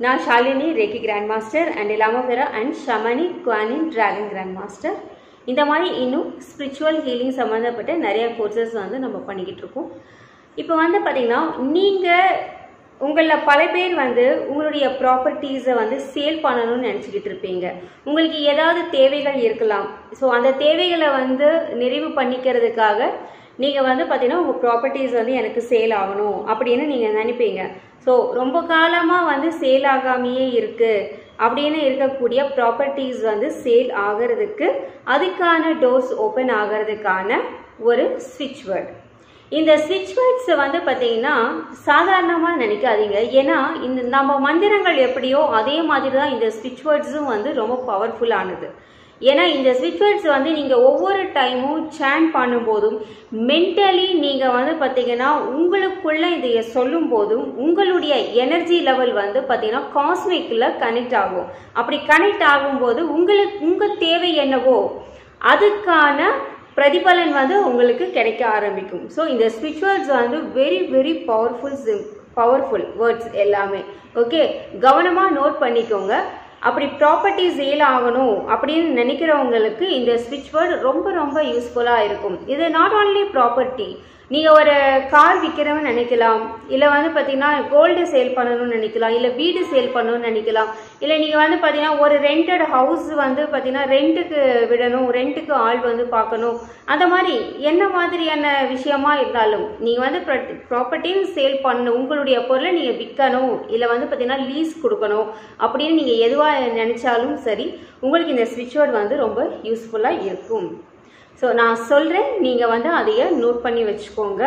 நான் Shalini reiki grand master and இலாமோவேரா and ஷமனி குவானின் டிராகன் கிராண்ட் மாஸ்டர் இந்த மாதிரி இன்னும் ஸ்பிரிச்சுவல் ஹீலிங் சம்மந்தப்பட்ட நிறைய கோர்சஸ் வந்து நம்ம பண்ணிக்கிட்டு இருக்கோம் இப்போ வந்து பார்த்தீங்கன்னா நீங்கள் உங்களில் பல பேர் வந்து உங்களுடைய ப்ராப்பர்ட்டிஸை வந்து சேல் பண்ணணும்னு நினச்சிக்கிட்டு இருப்பீங்க உங்களுக்கு ஏதாவது தேவைகள் இருக்கலாம் ஸோ அந்த தேவைகளை வந்து நிறைவு பண்ணிக்கிறதுக்காக நீங்கள் வந்து பார்த்தீங்கன்னா உங்கள் ப்ராப்பர்ட்டிஸ் வந்து எனக்கு சேல் ஆகணும் அப்படின்னு நீங்கள் நினைப்பீங்க ஸோ ரொம்ப காலமாக வந்து சேல் ஆகாமையே இருக்குது அப்படின்னு இருக்கக்கூடிய ப்ராப்பர்ட்டிஸ் வந்து சேல் ஆகிறதுக்கு அதுக்கான டோர்ஸ் ஓப்பன் ஆகிறதுக்கான ஒரு ஸ்விட்ச் வேர்ட் இந்த ஸ்விட்ச் வேர்ட்ஸ் வந்து பார்த்தீங்கன்னா சாதாரணமாக நினைக்காதீங்க ஏன்னா இந்த நம்ம மந்திரங்கள் எப்படியோ அதே மாதிரி தான் இந்த ஸ்விட்ச் வேர்ட்ஸும் வந்து ரொம்ப பவர்ஃபுல்லானது ஏன்னா இந்த ஸ்விட்ச் வேர்ட்ஸ் வந்து நீங்கள் ஒவ்வொரு டைமும் சேன் பண்ணும்போதும் மென்டலி நீங்கள் வந்து பார்த்தீங்கன்னா உங்களுக்குள்ள இதைய சொல்லும் போதும் உங்களுடைய எனர்ஜி லெவல் வந்து பார்த்தீங்கன்னா காஸ்மிக்கில் கனெக்ட் ஆகும் அப்படி கனெக்ட் ஆகும்போது உங்களுக்கு உங்கள் தேவை என்னவோ அதுக்கான பிரதிபலன் வந்து உங்களுக்கு கிடைக்க ஆரம்பிக்கும் ஸோ இந்த ஸ்விட்ச் வேர்ட்ஸ் வந்து very very powerful powerful words எல்லாமே ஓகே கவனமாக நோட் பண்ணிக்கோங்க அப்படி ப்ராப்பர்ட்டி சேல் ஆகணும் அப்படின்னு நினைக்கிறவங்களுக்கு இந்த ஸ்விட்ச் வேர்டு ரொம்ப ரொம்ப யூஸ்ஃபுல்லாக இருக்கும் இது நாட் ஓன்லி ப்ராப்பர்ட்டி நீங்கள் ஒரு கார் விற்கிறவன்னு நினைக்கலாம் இல்லை வந்து பார்த்தீங்கன்னா கோல்டு சேல் பண்ணணும்னு நினைக்கலாம் இல்லை வீடு சேல் பண்ணணும்னு நினைக்கலாம் இல்லை நீங்கள் வந்து பார்த்தீங்கன்னா ஒரு ரெண்டட் ஹவுஸ் வந்து பார்த்தீங்கன்னா ரெண்ட்டுக்கு விடணும் ரெண்ட்டுக்கு ஆள் வந்து பார்க்கணும் அந்த மாதிரி என்ன மாதிரியான விஷயமா இருந்தாலும் நீங்கள் வந்து ப்ராப்பர்ட்டியும் சேல் பண்ணணும் உங்களுடைய பொருளை நீங்கள் விற்கணும் இல்லை வந்து பார்த்தீங்கன்னா லீஸ் கொடுக்கணும் அப்படின்னு நீங்கள் எதுவாக நினச்சாலும் சரி உங்களுக்கு இந்த ஸ்விட்ச் வேர்டு வந்து ரொம்ப யூஸ்ஃபுல்லாக இருக்கும் ஸோ நான் சொல்கிறேன் நீங்கள் வந்து அதைய நோட் பண்ணி வச்சுக்கோங்க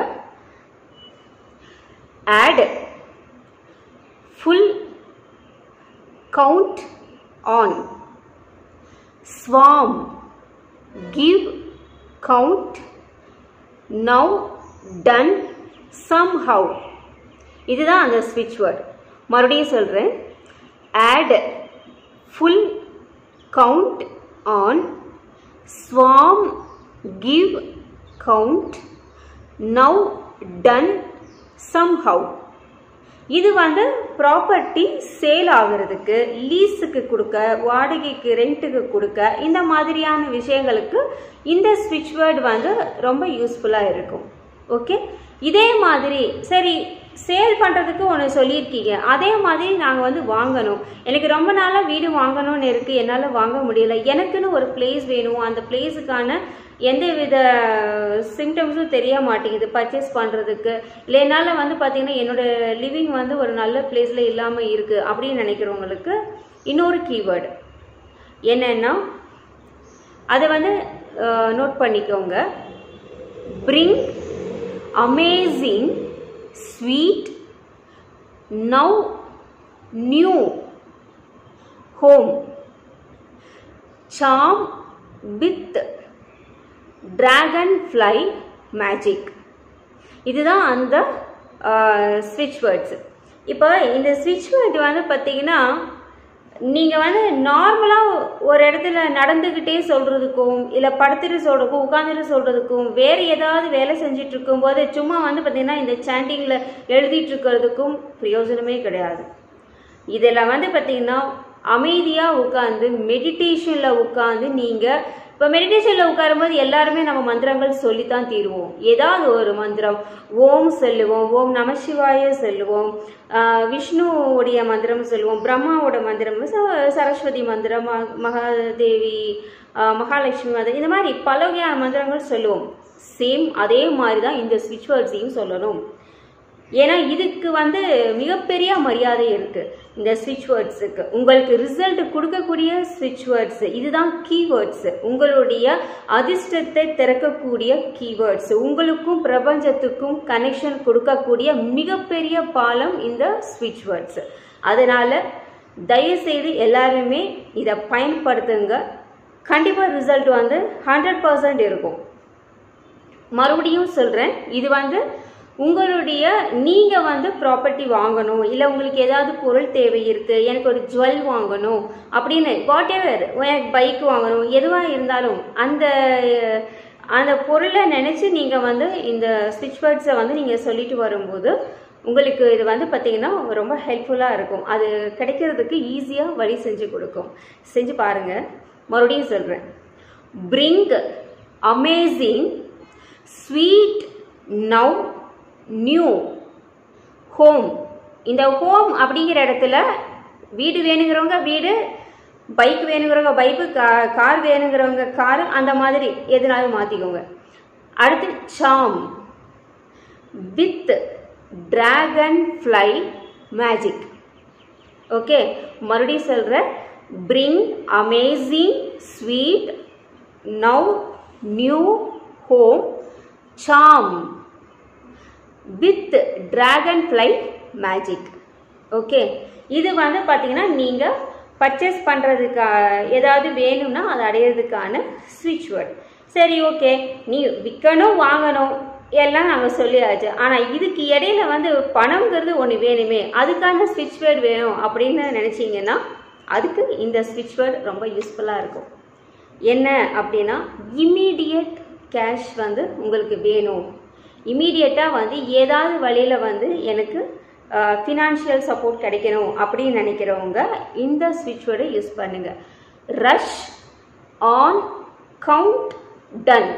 add full count on swim give count now done some how இதுதான் அந்த ஸ்விட்ச் வேர்ட் மறுபடியும் சொல்கிறேன் add full count on swim give count now done somehow இது வந்து ப்ராப்பர்ட்டி சேல் ஆகிறதுக்கு லீஸுக்கு கொடுக்க வாடகைக்கு ரெண்ட்டுக்கு கொடுக்க இந்த மாதிரியான விஷயங்களுக்கு இந்த ஸ்விட்ச் வேர்டு வந்து ரொம்ப யூஸ்ஃபுல்லாக இருக்கும் ஓகே இதே மாதிரி சரி சேல் பண்ணுறதுக்கு ஒன்று சொல்லியிருக்கீங்க அதே மாதிரி நாங்கள் வந்து வாங்கணும் எனக்கு ரொம்ப நாளாக வீடு வாங்கணும்னு இருக்குது என்னால் வாங்க முடியல எனக்குன்னு ஒரு பிளேஸ் வேணும் அந்த பிளேஸுக்கான எந்த வித சிம்டம்ஸும் தெரிய மாட்டேங்குது பர்ச்சேஸ் பண்ணுறதுக்கு இல்லை என்னால் வந்து பார்த்திங்கன்னா என்னோடய லிவிங் வந்து ஒரு நல்ல பிளேஸில் இல்லாமல் இருக்குது அப்படின்னு நினைக்கிறவங்களுக்கு இன்னொரு கீவேர்டு என்னென்னா அதை வந்து நோட் பண்ணிக்கோங்க bring amazing sweet now new home Sam with dragonfly magic இதுதான் அந்த ஸ்விட்ச் வேர்ட்ஸ் இப்போ இந்த ஸ்விட்ச் வேர்ட் வந்து பார்த்தீங்கன்னா நீங்கள் வந்து நார்மலாக ஒரு இடத்துல நடந்துக்கிட்டே சொல்கிறதுக்கும் இல்லை படுத்துட்டு சொல்கிறதுக்கும் உட்காந்துட்டு சொல்கிறதுக்கும் வேறு ஏதாவது வேலை செஞ்சுட்டு இருக்கும்போது சும்மா வந்து பார்த்திங்கன்னா இந்த சாண்டிங்கில் எழுதிட்டு இருக்கிறதுக்கும் பிரயோஜனமே கிடையாது இதில் வந்து பார்த்திங்கன்னா அமைதியாக உட்காந்து மெடிடேஷனில் உட்காந்து நீங்கள் இப்போ மெடிடேஷனில் உட்காரும்போது எல்லாருமே நம்ம மந்திரங்கள் சொல்லித்தான் தீருவோம் ஏதாவது ஒரு மந்திரம் ஓம் சொல்லுவோம் ஓம் நமசிவாய சொல்லுவோம் விஷ்ணுவுடைய மந்திரம் சொல்லுவோம் பிரம்மாவோட மந்திரம் சரஸ்வதி மந்திரம் மகாதேவி மகாலட்சுமி மந்திரம் இந்த மாதிரி பல வகையான மந்திரங்கள் சொல்லுவோம் சேம் அதே மாதிரி தான் இந்த ஸ்விட்ச் வேர்ட்ஸையும் சொல்லணும் ஏன்னா இதுக்கு வந்து மிகப்பெரிய மரியாதை இருக்குது இந்த ஸ்விட்ச் வேர்ட்ஸுக்கு உங்களுக்கு ரிசல்ட் கொடுக்கக்கூடிய ஸ்விட்ச் வேர்ட்ஸ் இதுதான் கீவேர்ட்ஸ் உங்களுடைய அதிர்ஷ்டத்தை திறக்கக்கூடிய கீவேர்ட்ஸ் உங்களுக்கும் பிரபஞ்சத்துக்கும் கனெக்ஷன் கொடுக்கக்கூடிய மிகப்பெரிய பாலம் இந்த ஸ்விட்ச் வேர்ட்ஸ் அதனால் தயவுசெய்து எல்லாருமே இதை பயன்படுத்துங்க கண்டிப்பாக ரிசல்ட் வந்து ஹண்ட்ரட் பர்சன்ட் இருக்கும் மறுபடியும் சொல்கிறேன் இது வந்து உங்களுடைய நீங்கள் வந்து ப்ராப்பர்ட்டி வாங்கணும் இல்லை உங்களுக்கு ஏதாவது பொருள் தேவை இருக்குது எனக்கு ஒரு ஜுவல் வாங்கணும் அப்படின்னு வாட் எவர் எனக்கு பைக் வாங்கணும் எதுவாக இருந்தாலும் அந்த அந்த பொருளை நினச்சி நீங்கள் வந்து இந்த ஸ்விட்ச் வேர்ட்ஸை வந்து நீங்கள் சொல்லிட்டு வரும்போது உங்களுக்கு இது வந்து பார்த்தீங்கன்னா ரொம்ப ஹெல்ப்ஃபுல்லாக இருக்கும் அது கிடைக்கிறதுக்கு ஈஸியாக வழி செஞ்சு கொடுக்கும் செஞ்சு பாருங்கள் மறுபடியும் சொல்கிறேன் bring amazing sweet now new home இந்த ஹோம் அப்படிங்கிற இடத்துல வீடு வேணுங்கிறவங்க வீடு பைக் வேணுங்கிறவங்க பைக்கு கா கார் வேணுங்கிறவங்க கார் அந்த மாதிரி எதுனாலும் மாற்றிக்கோங்க அடுத்து Sam with dragonfly magic okay மறுபடியும் சொல்கிறேன் bring amazing sweet now new home Sam with dragonfly magic okay இது வந்து பார்த்தீங்கன்னா நீங்கள் பர்ச்சேஸ் பண்ணுறதுக்கா ஏதாவது வேணும்னா அதை அடையிறதுக்கான ஸ்விட்ச் வேர்ட் சரி ஓகே நீ விற்கணும் வாங்கணும் எல்லாம் நாங்கள் சொல்லியாச்சு ஆனால் இதுக்கு இடையில வந்து பணம்ங்கிறது ஒன்று வேணுமே அதுக்கான ஸ்விட்ச் வேர்டு வேணும் அப்படின்னு நினச்சிங்கன்னா அதுக்கு இந்த ஸ்விட்ச் வேர்டு ரொம்ப யூஸ்ஃபுல்லாக இருக்கும் என்ன அப்படின்னா இம்மீடியட் கேஷ் வந்து உங்களுக்கு வேணும் இம்மீடியட்டாக வந்து ஏதாவது வழியில் வந்து எனக்கு ஃபினான்ஷியல் சப்போர்ட் கிடைக்கணும் அப்படின்னு நினைக்கிறவங்க இந்த ஸ்விட்ச் வேர்டை யூஸ் பண்ணுங்க rush on count done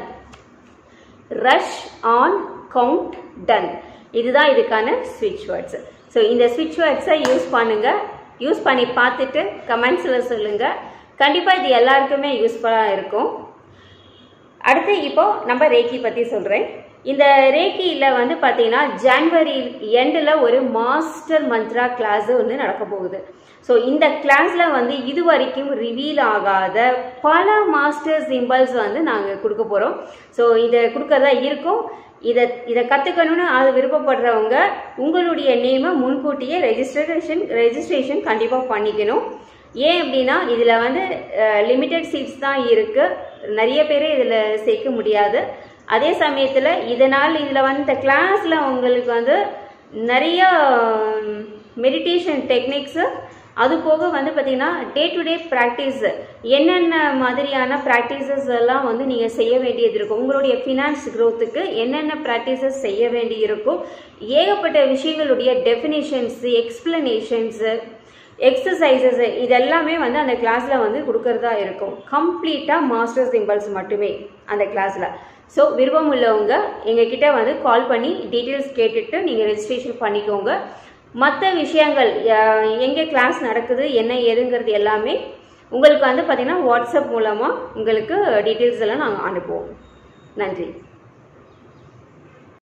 rush on count done இதுதான் இதுக்கான ஸ்விட்ச் வேர்ட்ஸ் ஸோ இந்த ஸ்விட்ச் வேர்ட்ஸை யூஸ் பண்ணுங்க யூஸ் பண்ணி பார்த்துட்டு கமெண்ட்ஸில் சொல்லுங்க கண்டிப்பாக இது எல்லாருக்குமே யூஸ்ஃபுல்லாக இருக்கும் அடுத்து இப்போ நம்ம ரேக்கி பற்றி சொல்கிறேன் இந்த ரேக்கியில் வந்து பார்த்தீங்கன்னா ஜான்வரி எண்டில் ஒரு மாஸ்டர் மந்த்ரா கிளாஸ் வந்து நடக்க போகுது ஸோ இந்த கிளாஸில் வந்து இது வரைக்கும் ரிவீல் ஆகாத பல மாஸ்டர் சிம்பிள்ஸ் வந்து நாங்கள் கொடுக்க போகிறோம் ஸோ இதை கொடுக்கறதா இருக்கும் இதை இதை கற்றுக்கணும்னு அது விருப்பப்படுறவங்க உங்களுடைய நேமை முன்கூட்டியே ரெஜிஸ்ட்ரேஷன் ரெஜிஸ்ட்ரேஷன் கண்டிப்பாக பண்ணிக்கணும் ஏன் அப்படின்னா இதில் வந்து லிமிட்டட் சீட்ஸ் தான் இருக்குது நிறைய பேர் இதில் சேர்க்க முடியாது அதே சமயத்தில் இதனால் இதில் வந்து இந்த கிளாஸில் உங்களுக்கு வந்து நிறைய மெடிடேஷன் டெக்னிக்ஸு அது போக வந்து பார்த்தீங்கன்னா டே டு டே ப்ராக்டிஸ் என்னென்ன மாதிரியான ப்ராக்டிசஸ் எல்லாம் வந்து நீங்கள் செய்ய வேண்டியது இருக்கும் உங்களுடைய ஃபினான்ஸ் க்ரோத்துக்கு என்னென்ன ப்ராக்டிசஸ் செய்ய வேண்டி இருக்கும் ஏகப்பட்ட விஷயங்களுடைய டெஃபினேஷன்ஸு எக்ஸ்பிளனேஷன்ஸு எக்ஸசைசஸ் இதெல்லாமே வந்து அந்த கிளாஸில் வந்து கொடுக்கறதா இருக்கும் கம்ப்ளீட்டாக மாஸ்டர் சிம்பிள்ஸ் மட்டுமே அந்த கிளாஸில் ஸோ விருப்பம் உள்ளவங்க எங்ககிட்ட வந்து கால் பண்ணி டீட்டெயில்ஸ் கேட்டுட்டு நீங்கள் ரெஜிஸ்ட்ரேஷன் பண்ணிக்கோங்க மற்ற விஷயங்கள் எங்கே கிளாஸ் நடக்குது என்ன ஏதுங்கிறது எல்லாமே உங்களுக்கு வந்து பார்த்திங்கன்னா வாட்ஸ்அப் மூலமாக உங்களுக்கு டீட்டெயில்ஸ் எல்லாம் நாங்கள் அனுப்புவோம் நன்றி